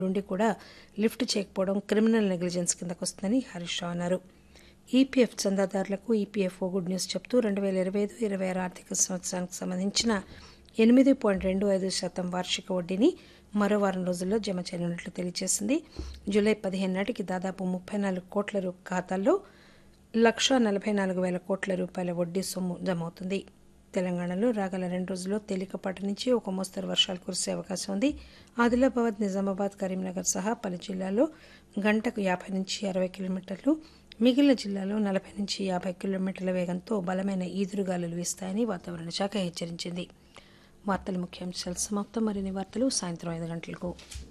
నుండి కూడా లిఫ్ట్ చేయకపోవడం క్రిమినల్ నెగ్లిజెన్స్ కిందకు వస్తుందని హరీష్ రావు అన్నారు ఈపీఎఫ్ చందాదారులకు ఈపీఎఫ్ఓ గుడ్ న్యూస్ చెప్తూ రెండు వేల ఇరవై ఐదు ఇరవై ఆరు ఆర్థిక సంవత్సరానికి సంబంధించిన ఎనిమిది పాయింట్ రెండు ఐదు శాతం వార్షిక వడ్డీని మరో వారం రోజుల్లో జమ చేయనున్నట్లు తెలియజేసింది జూలై పదిహేను నాటికి దాదాపు ముప్పై నాలుగు కోట్ల రూ- ఖాతాల్లో లక్ష నలభై నాలుగు వేల కోట్ల రూపాయల వడ్డీ సొమ్ము జమ అవుతుంది తెలంగాణలో రాగల రెండు రోజుల్లో తేలికపాటి నుంచి ఒక మోస్తరు వర్షాలు కురిసే అవకాశం ఉంది ఆదిలాబాద్ నిజామాబాద్ కరీంనగర్ సహా పలు జిల్లాల్లో గంటకు యాభై నుంచి అరవై కిలోమీటర్లు మిగిలిన జిల్లాలో నలభై నుంచి యాభై కిలోమీటర్ల వేగంతో బలమైన ఈదురుగాలులు వీస్తాయని వాతావరణ శాఖ హెచ్చరించింది వార్తల ముఖ్యాంశాలు సమాప్తం మరిన్ని వార్తలు సాయంత్రం ఐదు గంటలకు